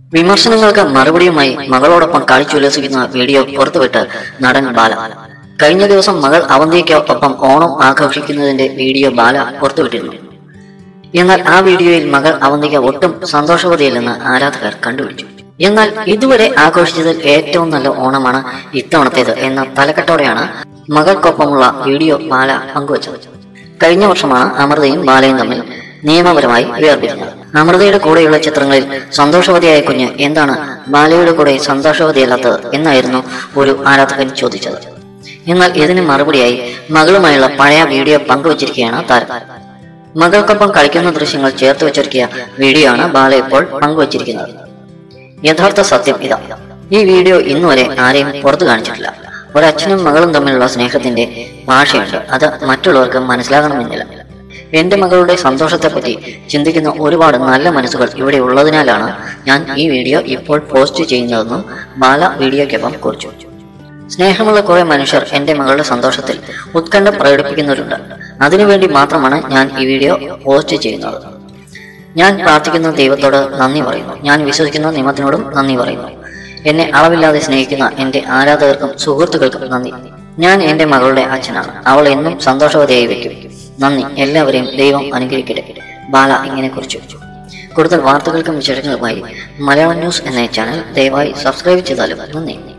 വിമർശനങ്ങൾക്ക് മറുപടിയുമായി മകളോടൊപ്പം കളിച്ചുല്ലസിക്കുന്ന വീഡിയോ പുറത്തുവിട്ട് നടൻ ബാല കഴിഞ്ഞ ദിവസം മകൾ അവന്തിയ്ക്കൊപ്പം ഓണം ആഘോഷിക്കുന്നതിന്റെ വീഡിയോ ബാല പുറത്തുവിട്ടിരുന്നു എന്നാൽ ആ വീഡിയോയിൽ മകൾ അവന്തിക ഒട്ടും സന്തോഷവതിയല്ലെന്ന് ആരാധകർ കണ്ടുപിടിച്ചു എന്നാൽ ഇതുവരെ ആഘോഷിച്ചതിൽ ഏറ്റവും നല്ല ഓണമാണ് ഇത്തവണത്തേത് എന്ന തലക്കെട്ടോടെയാണ് മകൾക്കൊപ്പമുള്ള വീഡിയോ ബാല പങ്കുവച്ചത് കഴിഞ്ഞ വർഷമാണ് അമൃതയും ബാലയും തമ്മിൽ നിയമപരമായി വേർപിരിഞ്ഞത് അമൃതയുടെ കൂടെയുള്ള ചിത്രങ്ങളിൽ സന്തോഷവതിയായ കുഞ്ഞ് എന്താണ് ബാലയുടെ കൂടെ സന്തോഷവതിയല്ലാത്തത് എന്നായിരുന്നു ഒരു ആരാധകൻ ചോദിച്ചത് എന്നാൽ ഇതിന് മറുപടിയായി മകളുമായുള്ള പഴയ വീഡിയോ പങ്കുവച്ചിരിക്കുകയാണ് താരം മകൾക്കൊപ്പം കളിക്കുന്ന ദൃശ്യങ്ങൾ ചേർത്ത് വെച്ചൊരുക്കിയ വീഡിയോ ആണ് ബാല ഇപ്പോൾ പങ്കുവച്ചിരിക്കുന്നത് യഥാർത്ഥ സത്യം ഇതാ ഈ വീഡിയോ ഇന്നുവരെ ആരെയും പുറത്തു കാണിച്ചിട്ടില്ല ഒരച്ഛനും മകളും തമ്മിലുള്ള സ്നേഹത്തിന്റെ ഭാഷയുണ്ട് അത് മറ്റുള്ളവർക്ക് മനസ്സിലാകണമെന്നില്ല എന്റെ മകളുടെ സന്തോഷത്തെപ്പറ്റി ചിന്തിക്കുന്ന ഒരുപാട് നല്ല മനസ്സുകൾ ഇവിടെ ഉള്ളതിനാലാണ് ഞാൻ ഈ വീഡിയോ ഇപ്പോൾ പോസ്റ്റ് ചെയ്യുന്നതെന്നും ബാല വീഡിയോയ്ക്കൊപ്പം കുറിച്ചു സ്നേഹമുള്ള കുറെ മനുഷ്യർ എന്റെ മകളുടെ സന്തോഷത്തിൽ ഉത്കണ്ഠ പ്രകടിപ്പിക്കുന്നവരുണ്ട് അതിനുവേണ്ടി മാത്രമാണ് ഞാൻ ഈ വീഡിയോ പോസ്റ്റ് ചെയ്യുന്നത് ഞാൻ പ്രാർത്ഥിക്കുന്ന ദൈവത്തോട് നന്ദി പറയുന്നു ഞാൻ വിശ്വസിക്കുന്ന നിയമത്തിനോടും നന്ദി പറയുന്നു എന്നെ അളവില്ലാതെ സ്നേഹിക്കുന്ന എന്റെ ആരാധകർക്കും സുഹൃത്തുക്കൾക്കും നന്ദി ഞാൻ എന്റെ മകളുടെ അച്ഛനാണ് അവൾ എന്നും സന്തോഷവതിയായി വെക്കും നന്ദി എല്ലാവരെയും ദൈവം അനുഗ്രഹിക്കട്ടെ ബാല ഇങ്ങനെ കുറിച്ചു കൂടുതൽ വാർത്തകൾക്കും വിശേഷങ്ങളുമായി മലയാളം ന്യൂസ് എന്ന ചാനൽ ദയവായി സബ്സ്ക്രൈബ് ചെയ്താലും നന്ദി